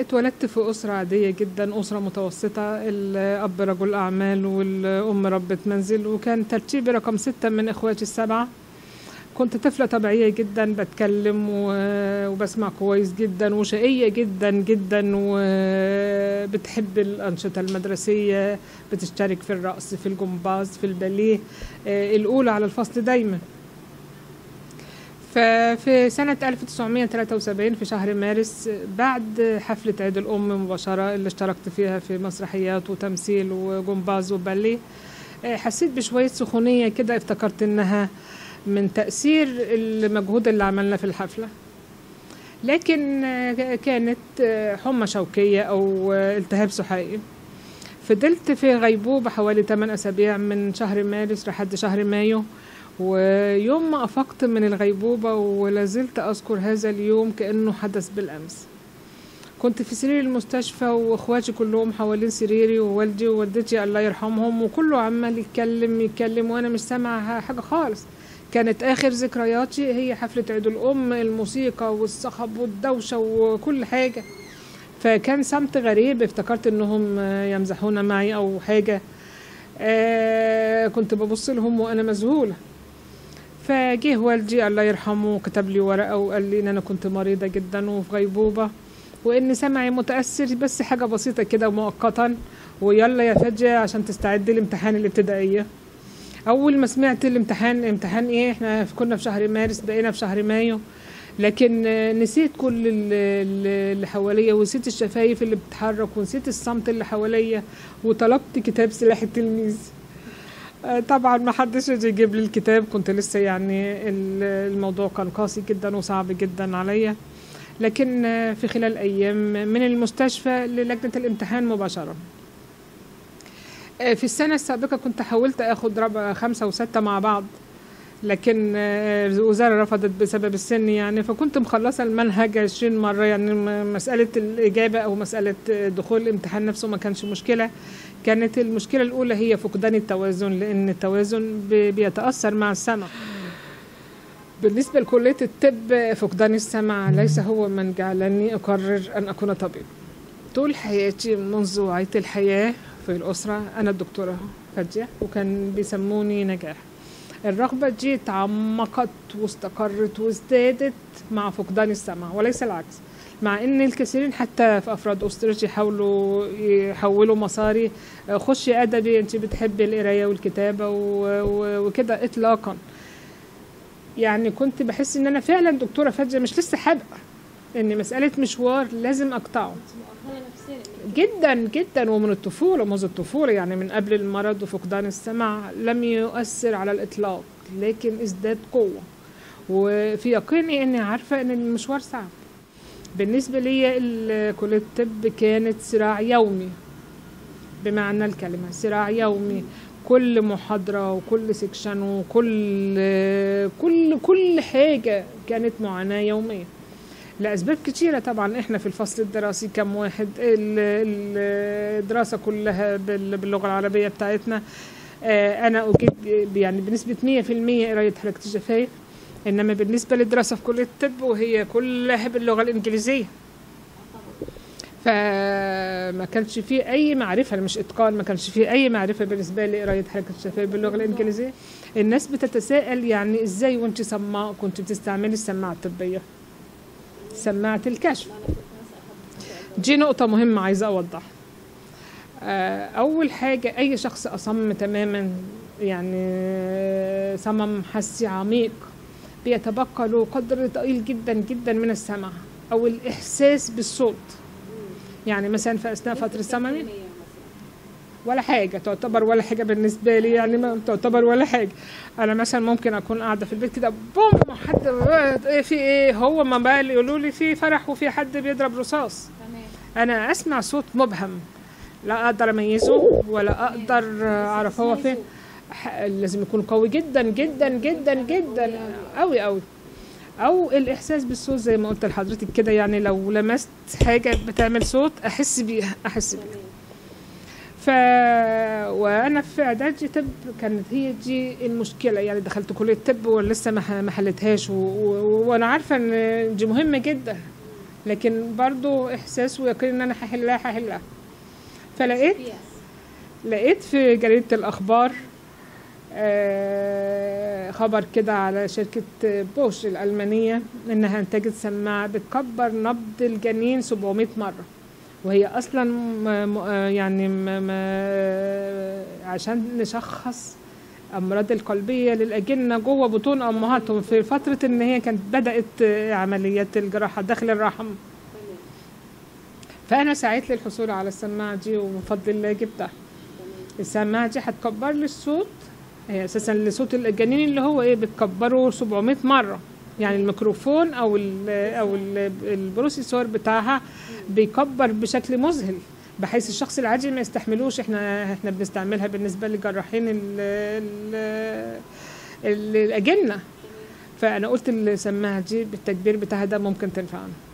اتولدت في أسرة عادية جدا أسرة متوسطة الأب رجل أعمال والأم ربة منزل وكان ترتيبي رقم ستة من إخواتي السبعة كنت طفلة طبيعية جدا بتكلم و- وبسمع كويس جدا وشقية جدا جدا وبتحب الأنشطة المدرسية بتشترك في الرقص في الجمباز في الباليه آه، الأولى على الفصل دايما ففي سنة 1973 في شهر مارس بعد حفلة عيد الأم مباشرة اللي اشتركت فيها في مسرحيات وتمثيل وجمباز وباليه آه، حسيت بشوية سخونية كده افتكرت إنها من تأثير المجهود اللي عملنا في الحفلة لكن آه، كانت آه، حمى شوكية أو آه، التهاب سحائي فضلت في غيبوبة حوالي 8 أسابيع من شهر مارس لحد شهر مايو ويوم ما أفقت من الغيبوبة ولازلت أذكر هذا اليوم كأنه حدث بالأمس كنت في سرير المستشفى واخواتي كلهم حوالين سريري ووالدي ووالدتي الله يرحمهم وكله عمال يتكلم يتكلم وانا مش سامعه حاجه خالص كانت اخر ذكرياتي هي حفله عيد الام الموسيقى والصخب والدوشه وكل حاجه فكان صمت غريب افتكرت انهم يمزحون معي او حاجه آه كنت ببص لهم وانا مذهوله فجه والدي الله يرحمه كتب لي ورقه وقال لي ان انا كنت مريضه جدا وفي غيبوبه وان سمعي متاثر بس حاجه بسيطه كده مؤقتا ويلا يا فجأة عشان تستعدي لامتحان الابتدائيه اول ما سمعت الامتحان امتحان ايه احنا كنا في شهر مارس بقينا في شهر مايو لكن آه، نسيت كل ال- ال- اللي حواليا ونسيت الشفايف اللي بتتحرك ونسيت الصمت اللي حواليا وطلبت كتاب سلاح التلميذ آه، طبعا ما حدش يجي يجيب لي الكتاب كنت لسه يعني ال- الموضوع كان قاسي جدا وصعب جدا عليا لكن آه، في خلال ايام من المستشفى للجنه الامتحان مباشره آه، في السنه السابقه كنت حاولت اخد رابعه خمسه وسته مع بعض لكن آه، الوزاره رفضت بسبب السن يعني فكنت مخلصه المنهج 20 مره يعني م- مساله الاجابه او مساله آه، دخول الامتحان نفسه ما كانش مشكله كانت المشكله الاولى هي فقدان التوازن لان التوازن بي- بيتاثر مع السمع بالنسبه لكليه الطب فقدان السمع ليس هو من جعلني اقرر ان اكون طبيب طول حياتي منذ وعيت الحياه في الاسره انا الدكتوره فاديه وكان بيسموني نجاح الرغبة دي تعمقت واستقرت وازدادت مع فقدان السمع وليس العكس مع ان الكثيرين حتى في افراد اسرتي يحاولوا يحولوا مساري آه، خشي ادبي انت بتحبي القرايه والكتابه و- و- وكده اطلاقا يعني كنت بحس ان انا فعلا دكتوره فجاه مش لسه حابقه ان مساله مشوار لازم اقطعه مؤهله نفسيا جدا جدا ومن الطفولة منذ الطفولة يعني من قبل المرض وفقدان السمع لم يؤثر على الإطلاق لكن ازداد قوة وفي يقيني إني عارفة إن المشوار صعب بالنسبة لي ال- كلية الطب كانت صراع يومي بمعنى الكلمة صراع يومي كل محاضرة وكل سكشن وكل كل كل حاجة كانت معاناة يومية لأسباب كتيرة طبعا احنا في الفصل الدراسي كم واحد ال- ال- الدراسة كلها بال- باللغة العربية بتاعتنا آه، أنا أجيب ب- يعني بنسبة 100% قراية حركة الشفايف إنما بالنسبة للدراسة في كلية الطب وهي كلها باللغة الإنجليزية فما كانش فيه أي معرفة مش إتقان ما كانش فيه أي معرفة بالنسبة لي قراية حركة الشفايف باللغة الإنجليزية الناس بتتساءل يعني إزاي وأنت سماعة كنت بتستعملي السماعة الطبية سماعة الكشف دي نقطة مهمة عايزة أوضح آه، أول حاجة أي شخص أصم تماما يعني آه، صمم حسي عميق بيتبقى له قدر ضئيل جدا جدا من السمع أو الإحساس بالصوت يعني مثلا في أثناء فترة سمعي ولا حاجة تعتبر ولا حاجة بالنسبة لي يعني ما تعتبر ولا حاجة أنا مثلا ممكن أكون قاعدة في البيت كده بوم حد إيه في إيه هو ما بقى يقولوا لي في فرح وفي حد بيضرب رصاص تمام أنا أسمع صوت مبهم لا أقدر أميزه ولا أقدر أعرف هو فين ح- لازم يكون قوي جدا جدا جدا جدا قوي قوي او الاحساس بالصوت زي ما قلت لحضرتك كده يعني لو لمست حاجه بتعمل صوت احس بيها احس بيها ف وانا في اعدادي طب كانت هي دي المشكله يعني دخلت كليه طب ولسه ما ح- ما حلتهاش و... و... وانا عارفه ان دي مهمه جدا لكن برضو احساس ويقين ان انا هحلها هحلها فلقيت لقيت في جريدة الأخبار آه، خبر كده على شركة بوش الألمانية إنها أنتجت سماعة بتكبر نبض الجنين 700 مرة وهي أصلا م- م- آه، يعني م- م- عشان نشخص أمراض القلبية للأجنة جوه بطون أمهاتهم في فترة إن هي كانت بدأت آه، عمليات الجراحة داخل الرحم فأنا سعيت للحصول على السماعة دي وبفضل الله جبتها السماعة دي هتكبر لي الصوت هي اساسا لصوت الجنين اللي هو ايه بتكبره 700 مره يعني الميكروفون او ال او ال البروسيسور بتاعها بيكبر بشكل مذهل بحيث الشخص العادي ما يستحملوش احنا احنا بنستعملها بالنسبه لجراحين ال ال ال- الاجنه فانا قلت السماعه دي بالتكبير بتاعها ده ممكن تنفعنا